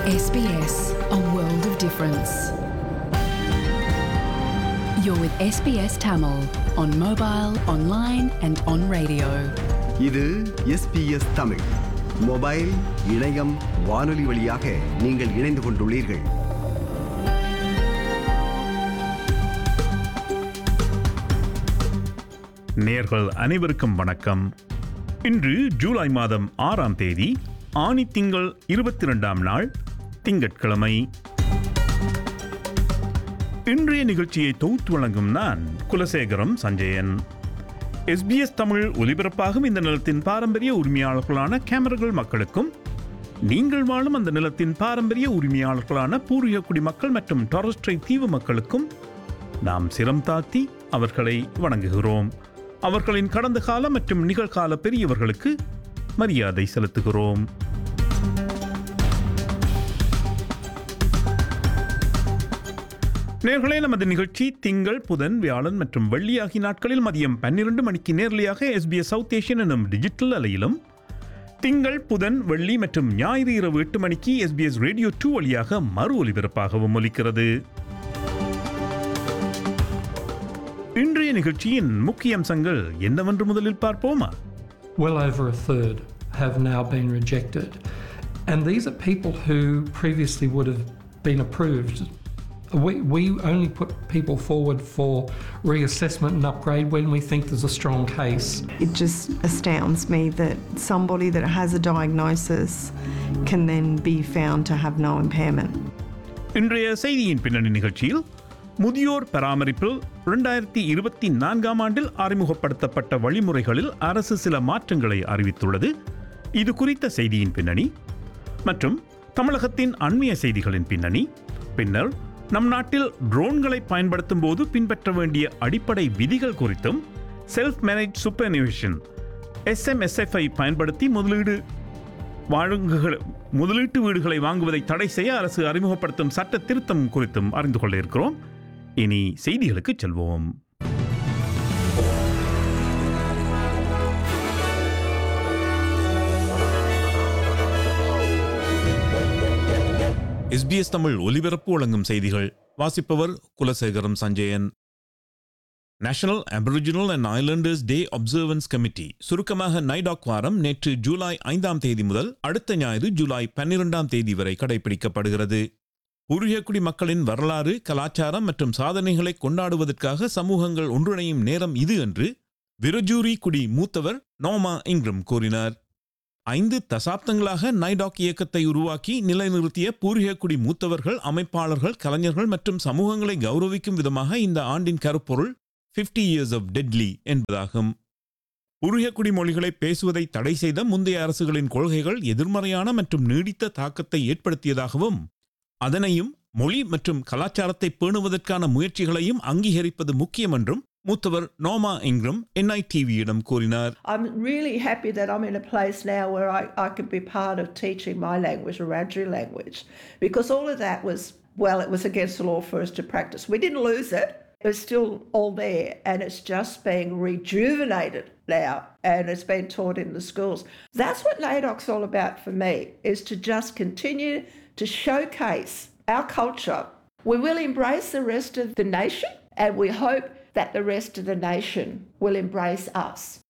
SBS, a world of difference. You're with SBS Tamil on mobile, online, and on radio. இது SBS Tamil mobile இணையம் வானொலி வழியாக நீங்கள் இணைந்து கொண்டுள்ளீர்கள் நேர்கள் அனைவருக்கும் வணக்கம் இன்று ஜூலை மாதம் ஆறாம் தேதி ஆனி திங்கள் இருபத்தி ரெண்டாம் நாள் திங்கட்கிழமை இன்றைய நிகழ்ச்சியை தொகுத்து வழங்கும் நான் குலசேகரம் சஞ்சயன் எஸ்பிஎஸ் தமிழ் ஒலிபரப்பாகும் இந்த நிலத்தின் பாரம்பரிய உரிமையாளர்களான கேமரர்கள் மக்களுக்கும் நீங்கள் வாழும் அந்த நிலத்தின் பாரம்பரிய உரிமையாளர்களான பூர்வீக குடிமக்கள் மற்றும் டாரஸ்ட்ரை தீவு மக்களுக்கும் நாம் சிரம் தாத்தி அவர்களை வணங்குகிறோம் அவர்களின் கடந்த கால மற்றும் நிகழ்கால பெரியவர்களுக்கு மரியாதை செலுத்துகிறோம் நேர்களே நமது நிகழ்ச்சி திங்கள் புதன் வியாழன் மற்றும் வெள்ளி ஆகிய நாட்களில் மதியம் பன்னிரண்டு மணிக்கு நேரலையாக எஸ்பிஎஸ் சவுத் ஏஷியன் எனும் டிஜிட்டல் அலையிலும் திங்கள் புதன் வெள்ளி மற்றும் ஞாயிறு இரவு எட்டு மணிக்கு எஸ்பிஎஸ் ரேடியோ டூ வழியாக மறு ஒலிபரப்பாகவும் ஒலிக்கிறது இன்றைய நிகழ்ச்சியின் முக்கிய அம்சங்கள் என்னவென்று முதலில் பார்ப்போமா well over a third have now been rejected. And these are people who previously would have been approved. We, we only put people forward for reassessment and upgrade when we think there's a strong case. It just astounds me that somebody that has a diagnosis can then be found to have no impairment. இன்றைய செய்தியின் பின்னணி நிகழ்ச்சியில் முதியோர் பராமரிப்பில் இரண்டாயிரத்தி இருபத்தி நான்காம் ஆண்டில் அறிமுகப்படுத்தப்பட்ட வழிமுறைகளில் அரசு சில மாற்றங்களை அறிவித்துள்ளது இது குறித்த செய்தியின் பின்னணி மற்றும் தமிழகத்தின் அண்மைய செய்திகளின் பின்னணி பின்னர் நம் நாட்டில் ட்ரோன்களை பயன்படுத்தும் போது பின்பற்ற வேண்டிய அடிப்படை விதிகள் குறித்தும் செல்ஃப் மேனேஜ் சூப்பர்னிவேஷன் எஸ்எம்எஸ்எஃப்ஐ பயன்படுத்தி முதலீடு வழங்குகள் முதலீட்டு வீடுகளை வாங்குவதை தடை செய்ய அரசு அறிமுகப்படுத்தும் சட்ட திருத்தம் குறித்தும் அறிந்து கொள்ள இருக்கிறோம் இனி செய்திகளுக்கு செல்வோம் எஸ்பிஎஸ் தமிழ் ஒலிபரப்பு வழங்கும் செய்திகள் வாசிப்பவர் Kulasekaram Sanjayan national aboriginal and islanders day observance committee சுருக்கமாக நைடாக் வாரம் நேற்று ஜூலை ஐந்தாம் தேதி முதல் அடுத்த ஞாயிறு ஜூலை பன்னிரெண்டாம் தேதி வரை கடைபிடிக்கப்படுகிறது பூர்வீகக்குடி மக்களின் வரலாறு கலாச்சாரம் மற்றும் சாதனைகளை கொண்டாடுவதற்காக சமூகங்கள் ஒன்றிணையும் நேரம் இது என்று விரஜூரி குடி மூத்தவர் நோமா இங்ரம் கூறினார் ஐந்து தசாப்தங்களாக நைடாக் இயக்கத்தை உருவாக்கி நிலைநிறுத்திய பூர்வீகக்குடி மூத்தவர்கள் அமைப்பாளர்கள் கலைஞர்கள் மற்றும் சமூகங்களை கௌரவிக்கும் விதமாக இந்த ஆண்டின் கருப்பொருள் 50 இயர்ஸ் ஆஃப் டெட்லி என்பதாகும் பூர்வீகக்குடி மொழிகளை பேசுவதை தடை செய்த முந்தைய அரசுகளின் கொள்கைகள் எதிர்மறையான மற்றும் நீடித்த தாக்கத்தை ஏற்படுத்தியதாகவும் அதனையும் மொழி மற்றும் கலாச்சாரத்தை பேணுவதற்கான முயற்சிகளையும் அங்கீகரிப்பது முக்கியம் என்றும் மூத்தவர் நோமா இங்ரம் என்ஐடிவியிடம் கூறினார் I'm really happy that I'm in a place now where I, I can be part of teaching my language, Wiradjuri language, because all of that was, well, it was against the law for us to practice. We didn't lose it. It was still all there and it's just being rejuvenated now and it's been taught in the schools. That's what NAIDOC's all about for me, is to just continue to showcase our culture. We will embrace the rest of the nation and we hope that the rest of the nation will embrace us.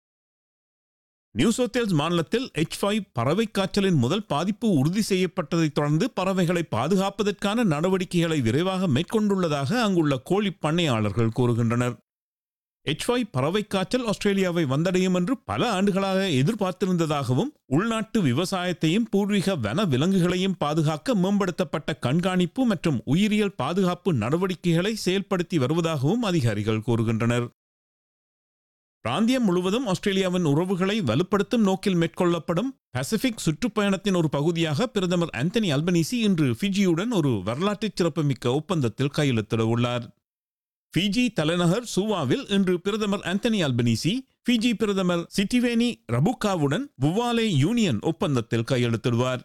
New South Wales மாநிலத்தில் H five பறவை காய்ச்சலின் முதல் பாதிப்பு உறுதி செய்யப்பட்டதைத் தொடர்ந்து பறவைகளை பாதுகாப்பதற்கான நடவடிக்கைகளை விரைவாக மேற்கொண்டுள்ளதாக அங்குள்ள கோழி பண்ணையாளர்கள் கூறுகின்றனர் எச் ஃபைவ் பறவை காய்ச்சல் ஆஸ்திரேலியாவை வந்தடையும் என்று பல ஆண்டுகளாக எதிர்பார்த்திருந்ததாகவும் உள்நாட்டு விவசாயத்தையும் பூர்வீக வன விலங்குகளையும் பாதுகாக்க மேம்படுத்தப்பட்ட கண்காணிப்பு மற்றும் உயிரியல் பாதுகாப்பு நடவடிக்கைகளை செயல்படுத்தி வருவதாகவும் அதிகாரிகள் கூறுகின்றனர் பிராந்தியம் முழுவதும் ஆஸ்திரேலியாவின் உறவுகளை வலுப்படுத்தும் நோக்கில் மேற்கொள்ளப்படும் பசிபிக் சுற்றுப்பயணத்தின் ஒரு பகுதியாக பிரதமர் ஆந்தனி அல்பனீசி இன்று ஃபிஜியுடன் ஒரு வரலாற்றுச் சிறப்புமிக்க ஒப்பந்தத்தில் கையெழுத்திட உள்ளார் ஃபிஜி தலைநகர் சூவாவில் இன்று பிரதமர் ஆந்தனி அல்பனீசி ஃபிஜி பிரதமர் சிட்டிவேனி ரபுக்காவுடன் வுவாலே யூனியன் ஒப்பந்தத்தில் கையெழுத்திடுவார்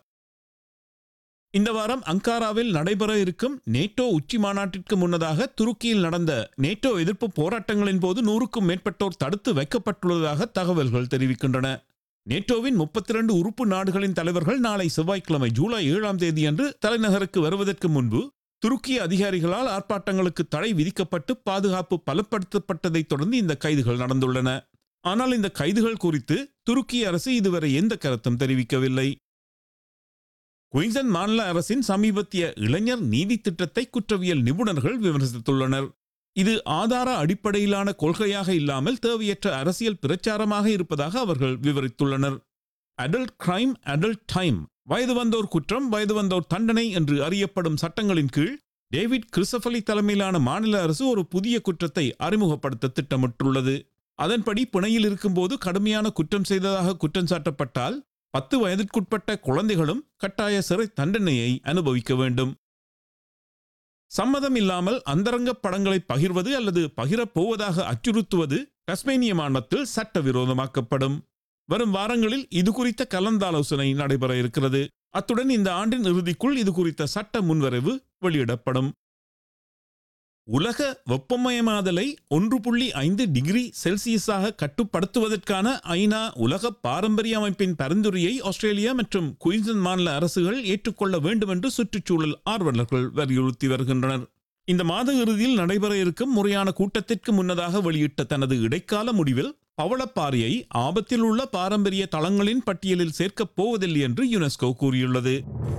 இந்த வாரம் அங்காராவில் நடைபெற இருக்கும் நேட்டோ உச்சி மாநாட்டிற்கு முன்னதாக துருக்கியில் நடந்த நேட்டோ எதிர்ப்பு போராட்டங்களின் போது நூறுக்கும் மேற்பட்டோர் தடுத்து வைக்கப்பட்டுள்ளதாக தகவல்கள் தெரிவிக்கின்றன நேட்டோவின் முப்பத்தி ரெண்டு உறுப்பு நாடுகளின் தலைவர்கள் நாளை செவ்வாய்க்கிழமை ஜூலை ஏழாம் தேதி அன்று தலைநகருக்கு வருவதற்கு முன்பு துருக்கிய அதிகாரிகளால் ஆர்ப்பாட்டங்களுக்கு தடை விதிக்கப்பட்டு பாதுகாப்பு பலப்படுத்தப்பட்டதைத் தொடர்ந்து இந்த கைதுகள் நடந்துள்ளன ஆனால் இந்த கைதுகள் குறித்து துருக்கிய அரசு இதுவரை எந்த கருத்தும் தெரிவிக்கவில்லை குயின்சன் மாநில அரசின் சமீபத்திய இளைஞர் நீதி திட்டத்தை குற்றவியல் நிபுணர்கள் விமர்சித்துள்ளனர் இது ஆதார அடிப்படையிலான கொள்கையாக இல்லாமல் தேவையற்ற அரசியல் பிரச்சாரமாக இருப்பதாக அவர்கள் விவரித்துள்ளனர் அடல்ட் கிரைம் அடல்ட் டைம் வயது வந்தோர் குற்றம் வயது வந்தோர் தண்டனை என்று அறியப்படும் சட்டங்களின் கீழ் டேவிட் கிறிஸ்டபலி தலைமையிலான மாநில அரசு ஒரு புதிய குற்றத்தை அறிமுகப்படுத்த திட்டமிட்டுள்ளது அதன்படி பிணையில் இருக்கும்போது கடுமையான குற்றம் செய்ததாக குற்றம் சாட்டப்பட்டால் பத்து வயதிற்குட்பட்ட குழந்தைகளும் கட்டாய சிறை தண்டனையை அனுபவிக்க வேண்டும் சம்மதம் இல்லாமல் அந்தரங்க படங்களை பகிர்வது அல்லது பகிரப் போவதாக அச்சுறுத்துவது டஸ்மேனிய மாநிலத்தில் சட்டவிரோதமாக்கப்படும் வரும் வாரங்களில் இது குறித்த கலந்தாலோசனை நடைபெற இருக்கிறது அத்துடன் இந்த ஆண்டின் இறுதிக்குள் இது குறித்த சட்ட முன்வரைவு வெளியிடப்படும் உலக வெப்பமயமாதலை ஒன்று புள்ளி ஐந்து டிகிரி செல்சியஸாக கட்டுப்படுத்துவதற்கான ஐநா உலக பாரம்பரிய அமைப்பின் பரிந்துரையை ஆஸ்திரேலியா மற்றும் குயின்சன் மாநில அரசுகள் ஏற்றுக்கொள்ள வேண்டும் என்று சுற்றுச்சூழல் ஆர்வலர்கள் வலியுறுத்தி வருகின்றனர் இந்த மாத இறுதியில் நடைபெற இருக்கும் முறையான கூட்டத்திற்கு முன்னதாக வெளியிட்ட தனது இடைக்கால முடிவில் பவளப்பாறையை ஆபத்தில் உள்ள பாரம்பரிய தளங்களின் பட்டியலில் சேர்க்கப் போவதில்லை என்று யுனெஸ்கோ கூறியுள்ளது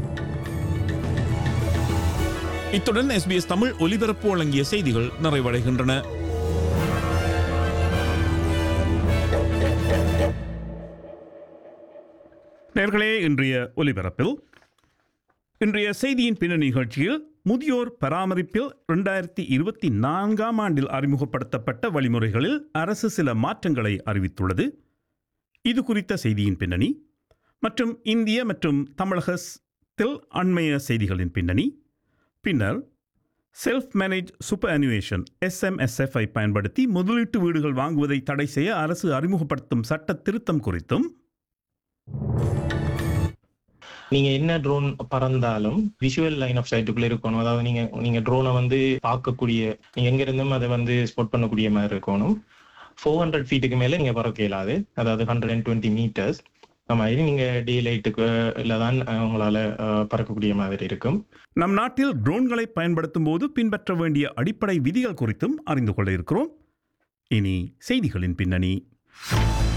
இத்துடன் எஸ்பிஎஸ் தமிழ் ஒலிபரப்பு வழங்கிய செய்திகள் நிறைவடைகின்றன நேர்களே இன்றைய ஒலிபரப்பில் இன்றைய செய்தியின் பின்னணி நிகழ்ச்சியில் முதியோர் பராமரிப்பில் இரண்டாயிரத்தி இருபத்தி நான்காம் ஆண்டில் அறிமுகப்படுத்தப்பட்ட வழிமுறைகளில் அரசு சில மாற்றங்களை அறிவித்துள்ளது இது குறித்த செய்தியின் பின்னணி மற்றும் இந்திய மற்றும் தமிழகத்தில் அண்மைய செய்திகளின் பின்னணி பின்னர் self manage superannuation SMSF ஐ பயன்படுத்தி முதலீட்டு வீடுகள் வாங்குவதை தடை செய்ய அரசு அறிமுகப்படுத்தும் சட்ட திருத்தம் குறித்தும் நீங்க என்ன ட்ரோன் பறந்தாலும் விஷுவல் லைன் ஆஃப் சைட்டுக்குள்ள இருக்கணும் அதாவது நீங்க நீங்க ட்ரோனை வந்து பார்க்கக்கூடிய நீங்க எங்க இருந்தும் அதை வந்து ஸ்பாட் பண்ணக்கூடிய மாதிரி இருக்கணும் ஃபோர் ஹண்ட்ரட் ஃபீட்டுக்கு மேல நீங்க பறக்க இயலாது அதாவது ஹண்ட்ரட் அண்ட் டுவெண்ட்டி மீட்டர்ஸ் அந்த மாதிரி நீங்க டே லைட்டுக்கு தான் உங்களால அஹ், பறக்கக்கூடிய மாதிரி இருக்கும் நம் நாட்டில் ட்ரோன்களை பயன்படுத்தும் போது பின்பற்ற வேண்டிய அடிப்படை விதிகள் குறித்தும் அறிந்து கொள்ள இருக்கிறோம் இனி செய்திகளின் பின்னணி